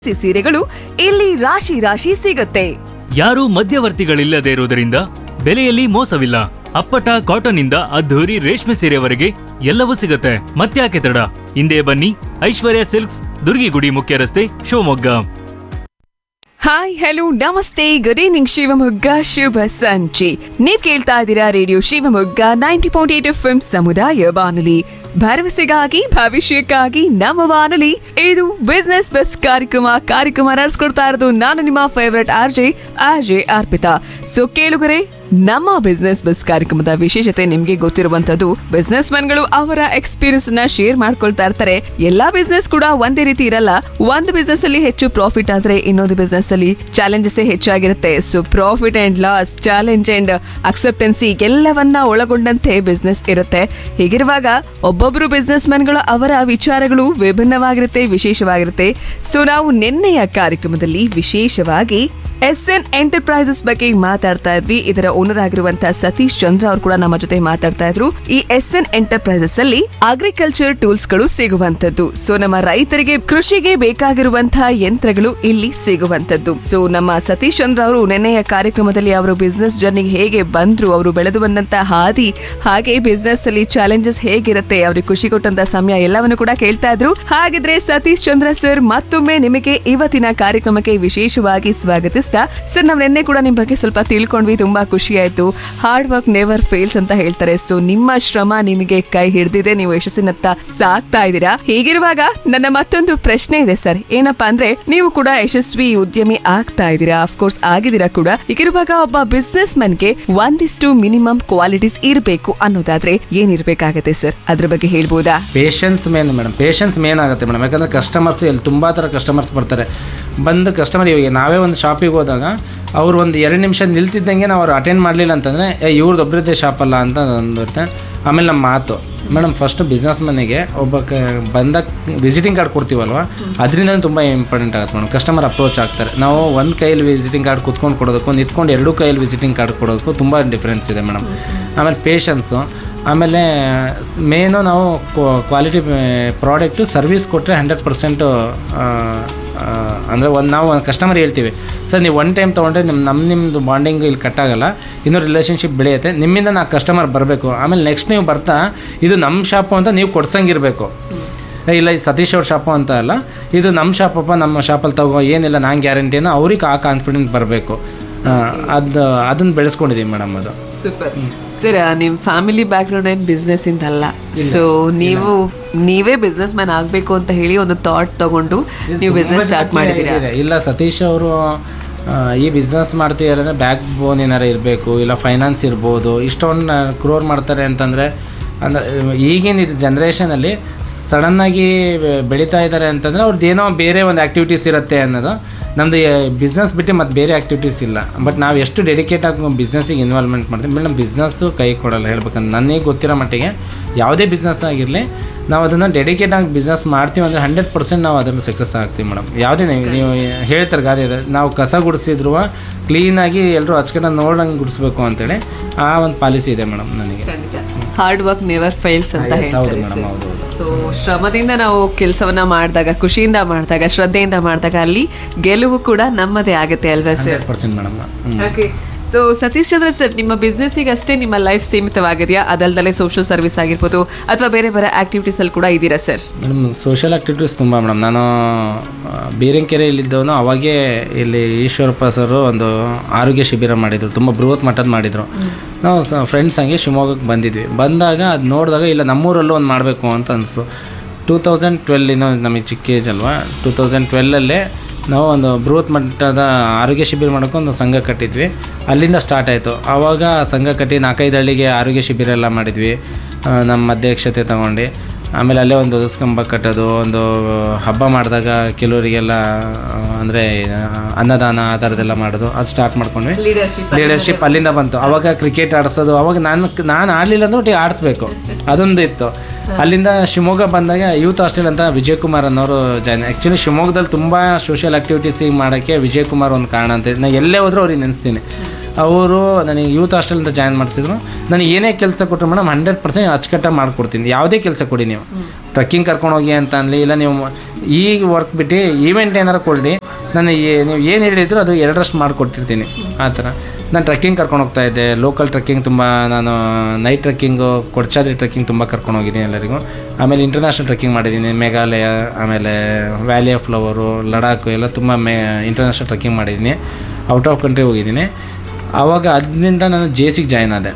C ಸೀರೆಗಳು ಇಲ್ಲಿ ರಾಶಿ ರಾಶಿ ಸಿಗುತ್ತೆ ಯಾರೂ ಮಧ್ಯವರ್ತಿಗಳಿಲ್ಲದೆ ಇರುವುದರಿಂದ ಬೆಲೆಯಲ್ಲಿ ಮೋಸವಿಲ್ಲ ಅಪ್ಪಟ ಕಾಟನ್ ಇಂದ ಅದ್ಧೂರಿ ರೇಷ್ಮೆ ಸೀರೆವರೆಗೆ ಎಲ್ಲವೂ ಸಿಗುತ್ತೆ ಮತ್ತ್ಯಾಕೆ ತಡ ಹಿಂದೆ ಬನ್ನಿ ಐಶ್ವರ್ಯ ಸಿಲ್ಕ್ಸ್ ದುರ್ಗಿಗುಡಿ ಮುಖ್ಯ ರಸ್ತೆ ಶಿವಮೊಗ್ಗ ಹಾಯ್ ಹಲೋ ನಮಸ್ತೆ ಗುಡ್ ಈವ್ನಿಂಗ್ ಶಿವಮೊಗ್ಗ ಶುಭ ಸಂಜೆ ನೀವ್ ಕೇಳ್ತಾ ಇದ್ದೀರಾ radio Shivamogga ninety point eight F ಸಮುದಾಯ ಬಾನುಲಿ ಭರವಸೆಗಾಗಿ ಭವಿಷ್ಯಕ್ಕಾಗಿ ನಮ್ಮ ಬಾನುಲಿ ಇದು ಬಿಸ್ನೆಸ್ ಬಸ್ ಕಾರ್ಯಕ್ರಮ ಕಾರ್ಯಕ್ರಮ ನಡೆಸ್ಕೊಡ್ತಾ ಇರೋದು ನಾನು ನಿಮ್ಮ favourite R J R J Arpitha so ಕೇಳುಗರೆ ನಮ್ಮ ಬಿಸ್ನೆಸ್ ಬಸ್ ಕಾರ್ಯಕ್ರಮದ ವಿಶೇಷತೆ ನಿಮ್ಗೆ ಗೊತ್ತಿರುವಂತದ್ದು ಬಿಸ್ನೆಸ್ ಗಳು ಅವರ ಎಕ್ಸ್ಪೀರಿಯನ್ಸ್ ನ ಶೇರ್ ಮಾಡ್ಕೊಳ್ತಾ ಇರ್ತಾರೆ ಎಲ್ಲಾ ಬಿಸ್ನೆಸ್ ಕೂಡ ಒಂದೇ ರೀತಿ ಇರಲ್ಲ ಒಂದು ಬಿಸ್ನೆಸ್ ಅಲ್ಲಿ ಹೆಚ್ಚು ಪ್ರಾಫಿಟ್ ಆದ್ರೆ ಇನ್ನೊಂದು ಬಿಸ್ನೆಸ್ ಅಲ್ಲಿ ಚಾಲೆಂಜಸ್ ಹೆಚ್ಚಾಗಿರುತ್ತೆ so profit and loss challenge and acceptancy ಎಲ್ಲವನ್ನ ಒಳಗೊಂಡಂತೆ ಬಿಸ್ನೆಸ್ ಇರುತ್ತೆ ಹೀಗಿರುವಾಗ ಒಬ್ಬೊಬ್ರು ಬಿಸ್ನೆಸ್ ಗಳು ಅವರ ವಿಚಾರಗಳು ವಿಭಿನ್ನವಾಗಿರುತ್ತೆ ವಿಶೇಷವಾಗಿರುತ್ತೆ ಸೊ ನಾವು ನಿನ್ನೆಯ ಕಾರ್ಯಕ್ರಮದಲ್ಲಿ ವಿಶೇಷವಾಗಿ ಎಸ್ ಎನ್ ಎಂಟರ್ಪ್ರೈಸಸ್ ಬಗ್ಗೆ ಮಾತಾಡ್ತಾ ಇದ್ವಿ ಇದರ ಓನರ್ ಆಗಿರುವಂತಹ ಸತೀಶ್ ಚಂದ್ರ ಅವರು ಕೂಡ ನಮ್ಮ ಜೊತೆ ಮಾತಾಡ್ತಾ ಇದ್ರು ಈ ಎಸ್ ಎನ್ ಎಂಟರ್ಪ್ರೈಸಸ್ ಅಲ್ಲಿ ಅಗ್ರಿಕಲ್ಚರ್ ಟೂಲ್ಸ್ ಗಳು ಸಿಗುವಂತದ್ದು ಸೊ ನಮ್ಮ ರೈತರಿಗೆ ಕೃಷಿಗೆ ಬೇಕಾಗಿರುವಂತಹ ಯಂತ್ರಗಳು ಇಲ್ಲಿ ಸಿಗುವಂತದ್ದು ಸೊ ನಮ್ಮ ಸತೀಶ್ ಚಂದ್ರ ಅವರು ನಿನ್ನೆಯ ಕಾರ್ಯಕ್ರಮದಲ್ಲಿ ಅವರು ಬಿಸ್ನೆಸ್ ಜರ್ನಿಗೆ ಹೇಗೆ ಬಂದ್ರು ಅವರು ಬೆಳೆದು ಬಂದಂತ ಹಾದಿ ಹಾಗೆ ಬಿಸ್ನೆಸ್ ಅಲ್ಲಿ ಚಾಲೆಂಜಸ್ ಹೇಗಿರುತ್ತೆ ಅವ್ರಿಗೆ ಖುಷಿ ಕೊಟ್ಟಂತ ಸಮಯ ಎಲ್ಲವನ್ನು ಕೂಡ ಕೇಳ್ತಾ ಇದ್ರು ಹಾಗಿದ್ರೆ ಸತೀಶ್ ಚಂದ್ರ ಸರ್ ಮತ್ತೊಮ್ಮೆ ನಿಮಗೆ ಇವತ್ತಿನ ಕಾರ್ಯಕ್ರಮಕ್ಕೆ ವಿಶೇಷವಾಗಿ ಸ್ವಾಗತಿಸ್ತಾ ಸರ್ ನಾವ್ ನಿನ್ನೆ ಕೂಡ ನಿಮ್ ಬಗ್ಗೆ ಸ್ವಲ್ಪ ತಿಳ್ಕೊಂಡ್ವಿ ತುಂಬಾ ಖುಷಿ ಆಯ್ತು ಹಾರ್ಡ್ ವರ್ಕ್ ನೆವರ್ ಫೇಲ್ಸ್ ಅಂತ ಹೇಳ್ತಾರೆ ಸೊ ನಿಮ್ಮ ಶ್ರಮ ನಿಮಗೆ ಕೈ ಹಿಡ್ದಿದೆ ನೀವು ಯಶಸ್ಸಿನತ್ತ ಸಾಕ್ತಾ ಇದ್ದೀರಾ ಹೀಗಿರುವಾಗ ನನ್ನ ಮತ್ತೊಂದು ಪ್ರಶ್ನೆ ಇದೆ ಸರ್ ಏನಪ್ಪಾ ಅಂದ್ರೆ ನೀವು ಕೂಡ ಯಶಸ್ವಿ ಉದ್ಯಮಿ ಆಗ್ತಾ ಇದ್ದೀರಾ ಅಫ್ಕೋರ್ಸ್ ಆಗಿದ್ದೀರಾ ಕೂಡ ಹೀಗಿರುವಾಗ ಒಬ್ಬ ಬಿಸ್ನೆಸ್ ಮನ್ಗೆ ಒಂದಿಷ್ಟು ಮಿನಿಮಮ್ ಕ್ವಾಲಿಟೀಸ್ ಇರಬೇಕು ಅನ್ನೋದಾದ್ರೆ ಏನಿರ್ಬೇಕಾಗತ್ತೆ ಸರ್ ಅದ್ರ ಬಗ್ಗೆ ಹೇಳ್ಬೋದಾ patience main madam patience main ಆಗುತ್ತೆ ಮೇಡಮ್ ಯಾಕಂದರೆ ಕಸ್ಟಮರ್ಸ್ ಇಲ್ಲಿ ತುಂಬ ಥರ ಕಸ್ಟಮರ್ಸ್ ಬರ್ತಾರೆ ಬಂದು ಕಸ್ಟಮರ್ ಇವಾಗ ನಾವೇ ಒಂದು ಶಾಪಿಗೆ ಹೋದಾಗ ಅವ್ರು ಒಂದು ಎರಡು ನಿಮಿಷ ನಿಲ್ತಿದ್ದಂಗೆ ನಾವು ಅವ್ರು ಅಟೆಂಡ್ ಮಾಡಲಿಲ್ಲ ಅಂತಂದರೆ ಏ ಇವ್ರದ್ದು ಒಬ್ಬರದ್ದೇ ಶಾಪ್ ಅಲ್ಲ ಅಂತ ಅಂದಿರುತ್ತೆ ಆಮೇಲೆ ನಮ್ಮ ಮಾತು ಮೇಡಮ್ ಫಸ್ಟ್ ಬಿಸ್ನೆಸ್ ಮನೆಗೆ ಒಬ್ಬ ಕ ಬಂದಾಗ ವಿಸಿಟಿಂಗ್ ಕಾರ್ಡ್ ಕೊಡ್ತೀವಲ್ವ ಅದರಿಂದ ತುಂಬ ಇಂಪಾರ್ಟೆಂಟ್ ಆಗುತ್ತೆ ಮೇಡಮ್ ಕಸ್ಟಮರ್ ಅಪ್ರೋಚ್ ಆಗ್ತಾರೆ ನಾವು ಒಂದು ಕೈಯಲ್ಲಿ ವಿಸಿಟಿಂಗ್ ಕಾರ್ಡ್ ಕುತ್ಕೊಂಡು ಕೊಡೋದಕ್ಕೂ ನಿಂತ್ಕೊಂಡು ಎರಡು ಕೈಯಲ್ಲಿ ವಿಸಿಟಿಂಗ್ ಕಾರ್ಡ್ ಕೊಡೋದಕ್ಕೂ ತುಂಬ ಡಿಫ್ರೆನ್ಸ್ ಇದೆ ಮೇಡಮ್ ಆಮೇಲೆ ಪೇಷನ್ಸು ಆಮೇಲೆ ಮೇನು ನಾವು ಕ್ವಾಲಿಟಿ ಪ್ರಾಡಕ್ಟು ಸರ್ವಿಸ್ ಕೊಟ್ಟರೆ ಹಂಡ್ರೆಡ್ ಪರ್ಸೆಂಟು ಅಂದರೆ ಒಂದು ನಾವು ಒಂದು ಕಸ್ಟಮರ್ ಹೇಳ್ತೀವಿ ಸರ್ ನೀವು ಒನ್ ಟೈಮ್ ತೊಗೊಂಡ್ರೆ ನಿಮ್ಮ ನಮ್ಮ ನಿಮ್ಮದು ಬಾಂಡಿಂಗ್ ಇಲ್ಲಿ ಕಟ್ಟಾಗಲ್ಲ ಇನ್ನೂ ರಿಲೇಷನ್ಶಿಪ್ ಬೆಳೆಯುತ್ತೆ ನಿಮ್ಮಿಂದ ನಾ ಕಸ್ಟಮರ್ ಬರಬೇಕು ಆಮೇಲೆ ನೆಕ್ಸ್ಟ್ ನೀವು ಬರ್ತಾ ಇದು ನಮ್ಮ ಶಾಪು ಅಂತ ನೀವು ಕೊಡ್ಸಂಗಿರಬೇಕು ಏ, ಇಲ್ಲ ಇದು ಸತೀಶ್ ಅವ್ರ ಶಾಪು ಅಂತ ಅಲ್ಲ ಇದು ನಮ್ಮ ಶಾಪಪ್ಪ ನಮ್ಮ ಶಾಪಲ್ಲಿ ತಗೋ ಏನಿಲ್ಲ ನಾನು ಗ್ಯಾರಂಟಿನ ಅವ್ರಿಗೆ ಆ ಕಾನ್ಫಿಡೆನ್ಸ್ ಬರಬೇಕು ಅದು ಅದನ್ನು ಬೆಳೆಸ್ಕೊಂಡಿದ್ದೀವಿ ಮೇಡಮ್ ಅದು ಸೂಪರ್ ಸರ್ ನಿಮ್ ಫ್ಯಾಮಿಲಿ ಬ್ಯಾಕ್ ಗ್ರೌಂಡ್ ಏನ್ ಬಿಸ್ನೆಸ್ ಇಂದ ಅಲ್ಲ ಸೊ ನೀವು ನೀವೇ ಬಿಸ್ನೆಸ್ ಮ್ಯಾನ್ ಆಗ್ಬೇಕು ಅಂತ ಹೇಳಿ ಒಂದು ಥಾಟ್ ತಗೊಂಡು ನೀವು ಬಿಸ್ನೆಸ್ ಸ್ಟಾರ್ಟ್ ಮಾಡಿದೀರಾ ಇದೆ. ಇಲ್ಲ ಸತೀಶ್ ಅವರು ಈ ಬಿಸ್ನೆಸ್ ಮಾಡ್ತಿದ್ದಾರೆ ಅಂದರೆ ಬ್ಯಾಕ್ ಬೋನ್ ಏನಾರು ಇರಬೇಕು ಇಲ್ಲ ಫೈನಾನ್ಸ್ ಇರ್ಬೋದು ಇಷ್ಟೊಂದು ಕ್ರೋರ್ ಮಾಡ್ತಾರೆ ಅಂತಂದರೆ ಅಂದರೆ ಈಗಿನ ಇದು ಜನ್ರೇಷನಲ್ಲಿ ಸಡನ್ನಾಗಿ ಬೆಳೀತಾ ಇದ್ದಾರೆ ಅಂತಂದರೆ ಅವ್ರದ್ದು ಏನೋ ಬೇರೆ ಒಂದು ಆ್ಯಕ್ಟಿವಿಟೀಸ್ ಇರುತ್ತೆ ಅನ್ನೋದು ನಮ್ಮದು ಬಿಸ್ನೆಸ್ ಬಿಟ್ಟು ಮತ್ತು ಬೇರೆ ಆ್ಯಕ್ಟಿವಿಟೀಸ್ ಇಲ್ಲ ಬಟ್ ನಾವು ಎಷ್ಟು ಡೆಡಿಕೇಟ್ ಆಗಿ ಬಿಸ್ನೆಸ್ಸಿಗೆ ಇನ್ವಾಲ್ವ್ಮೆಂಟ್ ಮಾಡ್ತೀವಿ ಮೇಡಮ್ ಬಿಸ್ನೆಸ್ಸು ಕೈ ಕೊಡಲ್ಲ ಹೇಳ್ಬೇಕಂದ್ರೆ ನನಗೆ ಗೊತ್ತಿರೋ ಮಟ್ಟಿಗೆ ಯಾವುದೇ ಬಿಸ್ನೆಸ್ ಆಗಿರಲಿ ನಾವು ಅದನ್ನು ಡೆಡಿಕೇಟ್ ಆಗಿ ಬಿಸ್ನೆಸ್ ಮಾಡ್ತೀವಿ ಅಂದರೆ ಹಂಡ್ರೆಡ್ ಪರ್ಸೆಂಟ್ ನಾವು ಅದರಲ್ಲಿ ಸಕ್ಸಸ್ ಆಗ್ತೀವಿ ಮೇಡಮ್ ಯಾವುದೇ ನೀವು ನೀವು ಹೇಳ್ತಾರೆ ಗಾದೆ ಇದೆ ನಾವು ಕಸ ಗುಡಿಸಿದ್ರು ಕ್ಲೀನಾಗಿ ಎಲ್ಲರೂ ಹಚ್ಕೊಂಡು ನೋಡಂಗೆ ಗುಡಿಸ್ಬೇಕು ಅಂತೇಳಿ ಆ ಒಂದು ಪಾಲಿಸಿ ಇದೆ ಮೇಡಮ್ ನನಗೆ ಹಾರ್ಡ್ ವರ್ಕ್ ನೆವರ್ ಫೈಲ್ಸ್ ಅಂತ Yes, ಹೌದು ಹೇಳ್ತಾರೆ ಮೇಡಮ್ ಹೌದು ಹೌದು ಸೊ ಶ್ರಮದಿಂದ ನಾವು ಕೆಲಸವನ್ನ ಮಾಡಿದಾಗ ಖುಷಿಯಿಂದ ಮಾಡಿದಾಗ ಶ್ರದ್ಧೆಯಿಂದ ಮಾಡಿದಾಗ ಅಲ್ಲಿ ಗೆಲುವು ಕೂಡ ನಮ್ಮದೇ ಆಗುತ್ತೆ ಅಲ್ವಾ sir hundred percent madam okay so Satish Chandra sir ನಿಮ್ಮ ಬಿಸ್ನೆಸ್ಸಿಗೆ ಅಷ್ಟೇ ನಿಮ್ಮ ಲೈಫ್ ಸೀಮಿತವಾಗಿದೆಯಾ ಅದಲ್ದಲೆ ಸೋಷಿಯಲ್ ಸರ್ವಿಸ್ ಆಗಿರ್ಬೋದು ಅಥವಾ ಬೇರೆ ಬೇರೆ ಆಕ್ಟಿವಿಟೀಸ್ ಅಲ್ಲಿ ಕೂಡ ಇದ್ದೀರಾ ಸರ್ ಮೇಡಮ್ ಸೋಷಿಯಲ್ ಆ್ಯಕ್ಟಿವಿಟೀಸ್ ತುಂಬ ಮೇಡಮ್ ನಾನು ಆ, ಬೀರಂಕೆರೆಯಲ್ಲಿದ್ದವನು ಅವಾಗೇ ಇಲ್ಲಿ ಈಶ್ವರಪ್ಪ ಸರು ಒಂದು ಆರೋಗ್ಯ ಶಿಬಿರ ಮಾಡಿದರು ತುಂಬ ಬೃಹತ್ ಮಟ್ಟದ ಮಾಡಿದರು ನಾವು ಫ್ರೆಂಡ್ಸ್ ಹಂಗೆ ಶಿವಮೊಗ್ಗಕ್ಕೆ ಬಂದಿದ್ವಿ ಬಂದಾಗ ಅದು ನೋಡಿದಾಗ ಇಲ್ಲ ನಮ್ಮೂರಲ್ಲೂ ಒಂದು ಮಾಡಬೇಕು ಅಂತ ಅನಿಸ್ತು ಟೂ ತೌಸಂಡ್ ಟ್ವೆಲ್ ಇನ್ನೂ ನಮಗೆ ಚಿಕ್ಕ ಏಜ್ ಅಲ್ವಾ ಟೂ ತೌಸಂಡ್ ಟ್ವೆಲ್ಲಲ್ಲೇ ನಾವು ಒಂದು ಬೃಹತ್ ಮಟ್ಟದ ಆರೋಗ್ಯ ಶಿಬಿರ ಮಾಡೋಕೆ ಒಂದು ಸಂಘ ಕಟ್ಟಿದ್ವಿ ಅಲ್ಲಿಂದ ಸ್ಟಾರ್ಟ್ ಆಯಿತು ಆವಾಗ ಸಂಘ ಕಟ್ಟಿ ನಾಲ್ಕೈದು ಹಳ್ಳಿಗೆ ಆರೋಗ್ಯ ಶಿಬಿರ ಎಲ್ಲ ಮಾಡಿದ್ವಿ ಆ, ನಮ್ಮ ಅಧ್ಯಕ್ಷತೆ ತಗೊಂಡು ಆಮೇಲೆ ಅಲ್ಲೇ ಒಂದು ಕಂಬ ಕಟ್ಟೋದು ಒಂದು ಹಬ್ಬ ಮಾಡಿದಾಗ ಕೆಲವರಿಗೆಲ್ಲ ಅಂದರೆ ಅನ್ನದಾನ ಆ ಥರದ್ದೆಲ್ಲ ಮಾಡೋದು ಅದು ಸ್ಟಾರ್ಟ್ ಮಾಡ್ಕೊಂಡ್ವಿ ಲೀಡರ್ಶಿಪ್ ಲೀಡರ್ಶಿಪ್ ಅಲ್ಲಿಂದ ಬಂತು ಅವಾಗ ಕ್ರಿಕೆಟ್ ಆಡಿಸೋದು ಅವಾಗ ನಾನು ನಾನು ಆಡಲಿಲ್ಲ ಅಂದ್ರೆ ಒಟ್ಟಿಗೆ ಆಡಿಸ್ಬೇಕು ಅದೊಂದು ಇತ್ತು ಅಲ್ಲಿಂದ ಶಿವಮೊಗ್ಗ ಬಂದಾಗ ಯೂತ್ ಹಾಸ್ಟೆಲ್ ಅಂತ ವಿಜಯ್ ಕುಮಾರ್ ಅನ್ನೋರು ಜಾಯ್ನ್ ಆ್ಯಕ್ಚುಲಿ ಶಿವಮೊಗ್ಗದಲ್ಲಿ ತುಂಬ ಸೋಷಿಯಲ್ ಆ್ಯಕ್ಟಿವಿಟೀಸ್ ಮಾಡೋಕ್ಕೆ ವಿಜಯ್ ಕುಮಾರ್ ಒಂದು ಕಾರಣ ಅಂತ ನಾನು ಎಲ್ಲೇ ಹೋದ್ರೂ ಅವ್ರಿಗೆ ನೆನೆಸ್ತೀನಿ ಅವರು ನನಗೆ ಯೂತ್ ಹಾಸ್ಟೆಲಿಂದ ಜಾಯಿನ್ ಮಾಡಿಸಿದ್ರು ನನಗೆ ಏನೇ ಕೆಲಸ ಕೊಟ್ಟರು ಮೇಡಮ್ ಹಂಡ್ರೆಡ್ ಪರ್ಸೆಂಟ್ ಅಚ್ಚುಕಟ್ಟಾಗಿ ಮಾಡಿಕೊಡ್ತೀನಿ ಯಾವುದೇ ಕೆಲಸ ಕೊಡಿ ನೀವು ಟ್ರಕ್ಕಿಂಗ್ ಕರ್ಕೊಂಡು ಹೋಗಿ ಅಂತ ಅನ್ಲಿ ಇಲ್ಲ ನೀವು ಈಗ ವರ್ಕ್ ಬಿಟ್ಟು ಈವೆಂಟ್ ಏನಾರು ಕೊಡಿ ನಾನು ಏ- ನೀವು ಏನು ಹೇಳಿದ್ರು ಅದು ಎರಡರಷ್ಟು ಮಾಡಿಕೊಟ್ಟಿರ್ತೀನಿ ಆ ಥರ ನಾನು ಟ್ರೆಕ್ಕಿಂಗ್ ಕರ್ಕೊಂಡು ಹೋಗ್ತಾ ಇದ್ದೆ ಲೋಕಲ್ ಟ್ರೆಕ್ಕಿಂಗ್ ತುಂಬ ನಾನು ನೈಟ್ ಟ್ರೆಕ್ಕಿಂಗು ಕೊಡ್ಚಾದ್ರಿ ಟ್ರೆಕ್ಕಿಂಗ್ ತುಂಬ ಕರ್ಕೊಂಡು ಹೋಗಿದ್ದೀನಿ ಎಲ್ಲರಿಗೂ ಆಮೇಲೆ ಇಂಟರ್ನ್ಯಾಷನಲ್ ಟ್ರೆಕ್ಕಿಂಗ್ ಮಾಡಿದ್ದೀನಿ ಮೇಘಾಲಯ ಆಮೇಲೆ ವ್ಯಾಲಿ ಆಫ್ ಫ್ಲವರು ಲಡಾಖ್ ಎಲ್ಲ ತುಂಬ ಮೇ ಇಂಟರ್ನ್ಯಾಷನಲ್ ಟ್ರೆಕ್ಕಿಂಗ್ ಮಾಡಿದ್ದೀನಿ ಔಟ್ ಆಫ್ ಕಂಟ್ರಿ ಹೋಗಿದ್ದೀನಿ ಆವಾಗ ಅದರಿಂದ ನಾನು ಜೆ ಸಿಗೆ ಜಾಯ್ನ್ ಆದೆ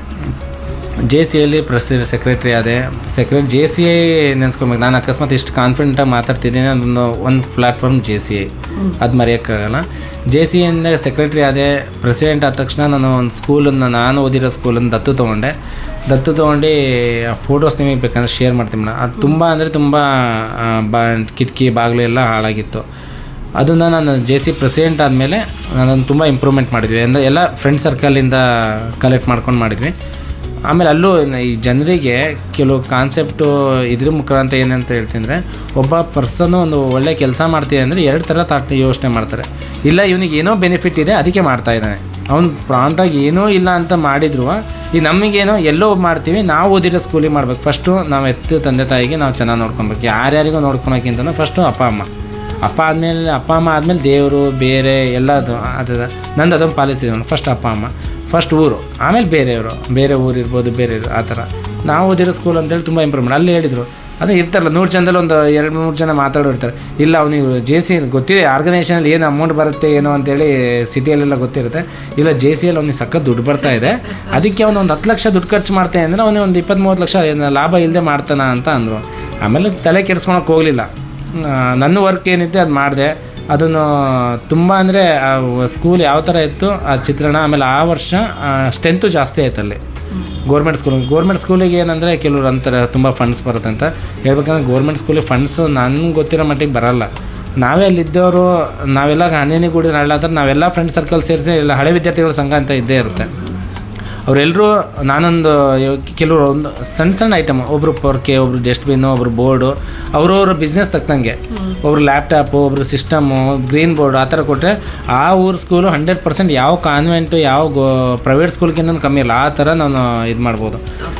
ಜೆ ಸಿಯಲ್ಲಿ ಪ್ರೆಸಿ ಸೆಕ್ರೆಟ್ರಿ ಆದೆ ಸೆಕ್ರೆಟ್ ಜೆ ಸಿ ಐ ನೆನೆಸ್ಕೊಬೇಕು ನಾನು ಅಕಸ್ಮಾತ್ ಇಷ್ಟು ಕಾನ್ಫಿಡೆಂಟಾಗಿ ಮಾತಾಡ್ತಿದ್ದೀನಿ ಅದೊಂದು ಒಂದು ಪ್ಲ್ಯಾಟ್ಫಾರ್ಮ್ ಜೆ ಸಿ ಐ ಅದು ಮರೆಯೋಕ್ಕಾಗಲ್ಲ ಜೆ ಸಿ ಐಯಿಂದ ಸೆಕ್ರೆಟ್ರಿ ಆದೆ ಪ್ರೆಸಿಡೆಂಟ್ ಆದ ತಕ್ಷಣ ನಾನು ಒಂದು ಸ್ಕೂಲನ್ನು ನಾನು ಓದಿರೋ ಸ್ಕೂಲನ್ನು ದತ್ತು ತೊಗೊಂಡೆ ದತ್ತು ತೊಗೊಂಡು ಆ ಫೋಟೋಸ್ ನಿಮಗೆ ಬೇಕಂದ್ರೆ ಶೇರ್ ಮಾಡ್ತೀನಿ ಮೇಡಮ್ ಅದು ತುಂಬ ಅಂದರೆ ತುಂಬ ಆ, ಬಾ ಕಿಟಕಿ ಬಾಗಿಲು ಎಲ್ಲ ಹಾಳಾಗಿತ್ತು ಅದನ್ನು ನಾನು ಜೆ ಸಿ ಪ್ರೆಸಿಡೆಂಟ್ ಆದಮೇಲೆ ನಾನು ತುಂಬ ಇಂಪ್ರೂವ್ಮೆಂಟ್ ಮಾಡಿದ್ವಿ ಅಂದರೆ ಎಲ್ಲ ಫ್ರೆಂಡ್ ಸರ್ಕಲಿಂದ ಕಲೆಕ್ಟ್ ಮಾಡ್ಕೊಂಡು ಮಾಡಿದ್ವಿ ಆಮೇಲೆ ಅಲ್ಲೂ ಈ ಜನರಿಗೆ ಕೆಲವು ಕಾನ್ಸೆಪ್ಟು ಇದ್ರ ಮುಖಾಂತರ ಏನಂತ ಹೇಳ್ತೀನಿ ಅಂದರೆ ಒಬ್ಬ ಪರ್ಸನ್ನು ಒಂದು ಒಳ್ಳೆ ಕೆಲಸ ಮಾಡ್ತೀವಿ ಅಂದರೆ ಎರಡು ಥರ ತಾಟ್ ಯೋಚನೆ ಮಾಡ್ತಾರೆ ಇಲ್ಲ ಇವನಿಗೆ ಏನೋ ಬೆನಿಫಿಟ್ ಇದೆ ಅದಕ್ಕೆ ಮಾಡ್ತಾ ಇದ್ದಾನೆ ಅವ್ನು ಪ್ರಾಂಟಾಗಿ ಏನೂ ಇಲ್ಲ ಅಂತ ಮಾಡಿದ್ರು ಈ ನಮಗೇನೋ ಎಲ್ಲೋ ಮಾಡ್ತೀವಿ ನಾವು ಓದಿರೋ ಸ್ಕೂಲಿಗೆ ಮಾಡ್ಬೇಕು ಫಸ್ಟು ನಾವು ಎತ್ತು ತಂದೆ ತಾಯಿಗೆ ನಾವು ಚೆನ್ನಾಗಿ ನೋಡ್ಕೊಬೇಕು ಯಾರ್ಯಾರಿಗೂ ನೋಡ್ಕೊಳಕ್ಕಿಂತ ಫಸ್ಟು ಅಪ್ಪ ಅಮ್ಮ ಅಪ್ಪ ಆದಮೇಲೆ ಅಪ್ಪ ಅಮ್ಮ ಆದಮೇಲೆ ದೇವರು ಬೇರೆ ಎಲ್ಲದು ಅದು ನಂದು ಅದೊಂದು ಪಾಲಿಸಿ ಫಸ್ಟ್ ಅಪ್ಪ ಅಮ್ಮ ಫಸ್ಟ್ ಊರು ಆಮೇಲೆ ಬೇರೆಯವರು ಬೇರೆ ಊರು ಇರ್ಬೋದು ಬೇರೆ ಇರು- ಆ ಥರ ನಾವು ಓದಿರೋ ಸ್ಕೂಲ್ ಅಂತೇಳಿ ತುಂಬ ಇಂಪ್ರೂವ್ಮೆಂಟ್ ಅಲ್ಲಿ ಹೇಳಿದರು ಅದೇ ಇರ್ತಾರಲ್ಲ ನೂರು ಜನದಲ್ಲಿ ಒಂದು ಎರಡು ಮೂರು ಜನ ಮಾತಾಡೋರ್ತಾರೆ ಇಲ್ಲ ಅವನಿಗೆ ಜೆ ಸಿ ಗೊತ್ತಿದೆ ಆರ್ಗನೈಸೇಷನಲ್ಲಿ ಏನು ಅಮೌಂಟ್ ಬರುತ್ತೆ ಏನೋ ಅಂತೇಳಿ ಸಿಟಿಯಲ್ಲೆಲ್ಲ ಗೊತ್ತಿರುತ್ತೆ ಇಲ್ಲ ಜೆ ಸಿಯಲ್ಲಿ ಅವ್ನಿಗೆ ಸಖತ್ ದುಡ್ಡು ಬರ್ತಾ ಇದೆ ಅದಕ್ಕೆ ಅವನು ಒಂದು ಹತ್ತು ಲಕ್ಷ ದುಡ್ಡು ಖರ್ಚು ಮಾಡ್ತಾನೆ ಅಂದರೆ ಅವನಿಗೆ ಒಂದು ಇಪ್ಪತ್ತು ಮೂವತ್ತು ಲಕ್ಷ ಏನು ಲಾಭ ಇಲ್ಲದೆ ಮಾಡ್ತಾನ ಅಂತ ಅಂದರು ಆಮೇಲೆ ತಲೆ ಕೆಡ್ಸ್ಕೊಳಕ್ಕೆ ಹೋಗಲಿಲ್ಲ ಆ, ನನ್ನ ವರ್ಕ್ ಏನಿದೆ ಅದು ಮಾಡಿದೆ ಅದನ್ನು ತುಂಬ ಅಂದರೆ ಸ್ಕೂಲ್ ಯಾವ ಥರ ಇತ್ತು ಆ ಚಿತ್ರಣ ಆಮೇಲೆ ಆ ವರ್ಷ ಸ್ಟ್ರೆಂತು ಜಾಸ್ತಿ ಆಯ್ತು ಅಲ್ಲಿ ಗೌರ್ಮೆಂಟ್ ಸ್ಕೂಲ್ ಗೌರ್ಮೆಂಟ್ ಸ್ಕೂಲಿಗೆ ಏನಂದರೆ ಕೆಲವ್ರು ಅಂತಾರೆ ತುಂಬ ಫಂಡ್ಸ್ ಬರುತ್ತೆ ಅಂತ ಹೇಳ್ಬೇಕಂದ್ರೆ ಗೌರ್ಮೆಂಟ್ ಸ್ಕೂಲಿಗೆ ಫಂಡ್ಸು ನನಗೆ ಗೊತ್ತಿರೋ ಮಟ್ಟಿಗೆ ಬರಲ್ಲ ನಾವೇ ಅಲ್ಲಿದ್ದವರು ನಾವೆಲ್ಲ ಹನೇನಿಗೂಡಿ ಹಳ್ಳ ನಾವೆಲ್ಲ ಫ್ರೆಂಡ್ ಸರ್ಕಲ್ ಸೇರಿಸಿ ಎಲ್ಲ ಹಳೆ ವಿದ್ಯಾರ್ಥಿಗಳ ಸಂಘ ಅಂತ ಇದ್ದೇ ಇರುತ್ತೆ ಅವರೆಲ್ಲರೂ ನಾನೊಂದು ಇವಾಗ ಕೆಲವರು ಒಂದು ಸಣ್ಣ ಸಣ್ಣ ಐಟಮ್ ಒಬ್ಬರು ಪೊರ್ಕೆ ಒಬ್ರು ಡಸ್ಟ್ಬಿನ್ನು ಒಬ್ರು ಬೋರ್ಡು ಅವ್ರವ್ರ ಬಿಸ್ನೆಸ್ ತಕ್ಕಂಗೆ ಒಬ್ರು ಲ್ಯಾಪ್ಟಾಪು ಒಬ್ರು ಸಿಸ್ಟಮು ಗ್ರೀನ್ ಬೋರ್ಡ್ ಆ ಥರ ಕೊಟ್ಟರೆ ಆ ಊರು ಸ್ಕೂಲು ಹಂಡ್ರೆಡ್ ಪರ್ಸೆಂಟ್ ಯಾವ ಕಾನ್ವೆಂಟು ಯಾವ ಗೋ ಪ್ರೈವೇಟ್ ಸ್ಕೂಲ್ಗಿಂತ ಕಮ್ಮಿ ಇಲ್ಲ ಆ ಥರ ನಾನು ಇದು ಮಾಡ್ಬೋದು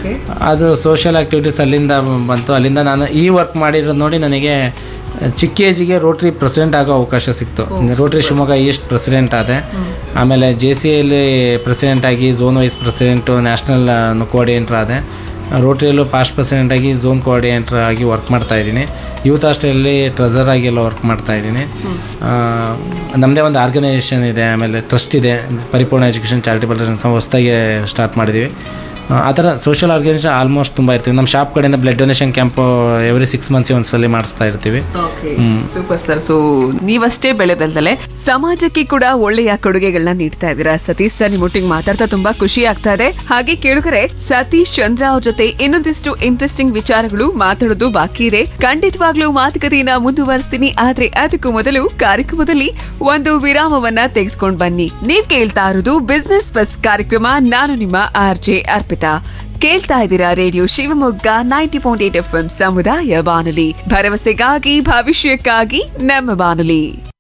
ಅದು ಸೋಷಿಯಲ್ ಆ್ಯಕ್ಟಿವಿಟೀಸ್ ಅಲ್ಲಿಂದ ಬಂತು ಅಲ್ಲಿಂದ ನಾನು ಈ ವರ್ಕ್ ಮಾಡಿರೋದು ನೋಡಿ ನನಗೆ ಚಿಕ್ಕ ಏಜಿಗೆ ರೋಟ್ರಿ ಪ್ರೆಸಿಡೆಂಟ್ ಆಗೋ ಅವಕಾಶ ಸಿಕ್ತು ರೋಟ್ರಿ ಶಿವಮೊಗ್ಗ ಈಸ್ಟ್ ಪ್ರೆಸಿಡೆಂಟ್ ಆದೆ ಆಮೇಲೆ ಜೆ ಸಿ ಎಲ್ಲಿ ಪ್ರೆಸಿಡೆಂಟ್ ಆಗಿ zone vice president national coordinator ಆದೆ ರೋಟ್ರಿಯಲ್ಲೂ ಪಾಸ್ಟ್ ಪ್ರೆಸಿಡೆಂಟ್ ಆಗಿ ಝೋನ್ ಕೋಆರ್ಡಿನೇಟರ್ ಆಗಿ ವರ್ಕ್ ಮಾಡ್ತಾ ಇದ್ದೀನಿ ಯೂತ್ ಹಾಸ್ಟೆಲಲ್ಲಿ ಟ್ರೆಸರ್ ಆಗಿ ಎಲ್ಲ ವರ್ಕ್ ಮಾಡ್ತಾ ಇದ್ದೀನಿ ನಮ್ಮದೇ ಒಂದು ಆರ್ಗನೈಸೇಷನ್ ಇದೆ ಆಮೇಲೆ ಟ್ರಸ್ಟ್ ಇದೆ ಪರಿಪೂರ್ಣ ಎಜುಕೇಷನ್ ಚಾರಿಟಬಲ್ ಅಂತ ಹೊಸದಾಗಿ ಸ್ಟಾರ್ಟ್ ಮಾಡಿದ್ದೀವಿ ಆ, ಆ ಥರ ಸೋಷಿಯಲ್ ಆರ್ಗನೈಸೇಷನ್ ಆಲ್ಮೋಸ್ಟ್ ತುಂಬ ಇರ್ತೀವಿ ನಮ್ಮ ಶಾಪ್ ಕಡೆಯಿಂದ blood donation camp every six ಮಂತ್ಸಿಗೆ ಒಂದ್ಸಲಿ ಮಾಡಿಸ್ತಾ ಇರ್ತೀವಿ ಸೂಪರ್ ಸರ್ ಸೊ ನೀವಷ್ಟೇ ಬೆಳೆದಲ್ದಲೆ ಸಮಾಜಕ್ಕೆ ಕೂಡ ಒಳ್ಳೆಯ ಕೊಡುಗೆಗಳನ್ನ ನೀಡ್ತಾ ಇದ್ದೀರಾ ಸತೀಶ್ ಸರ್ ನಿಮ್ಮೊಟ್ಟಿಗೆ ಮಾತಾಡ್ತಾ ತುಂಬಾ ಖುಷಿ ಆಗ್ತಾ ಇದೆ ಹಾಗೆ ಕೇಳುಗರೆ ಸತೀಶ್ ಚಂದ್ರ ಅವ್ರ ಜೊತೆ ಇನ್ನೊಂದಿಷ್ಟು ಇಂಟ್ರೆಸ್ಟಿಂಗ್ ವಿಚಾರಗಳು ಮಾತಾಡೋದು ಬಾಕಿ ಇದೆ ಖಂಡಿತವಾಗ್ಲೂ ಮಾತುಕತೆಯನ್ನ ಮುಂದುವರಿಸ್ತೀನಿ ಆದ್ರೆ ಅದಕ್ಕೂ ಮೊದಲು ಕಾರ್ಯಕ್ರಮದಲ್ಲಿ ಒಂದು ವಿರಾಮವನ್ನ ತೆಗೆದುಕೊಂಡು ಬನ್ನಿ ನೀವ್ ಕೇಳ್ತಾ ಇರೋದು ಬಿಸ್ನೆಸ್ ಬಸ್ ಕಾರ್ಯಕ್ರಮ ನಾನು ನಿಮ್ಮ ಆರ್ ಜೆ ಅರ್ಪಿತಾ ಕೇಳ್ತಾ ಇದ್ದೀರಾ radio Shivamogga ninety point eight F ಸಮುದಾಯ ಬಾನುಲಿ ಭರವಸೆಗಾಗಿ ಭವಿಷ್ಯಕ್ಕಾಗಿ ನಮ್ಮ ಬಾನುಲಿ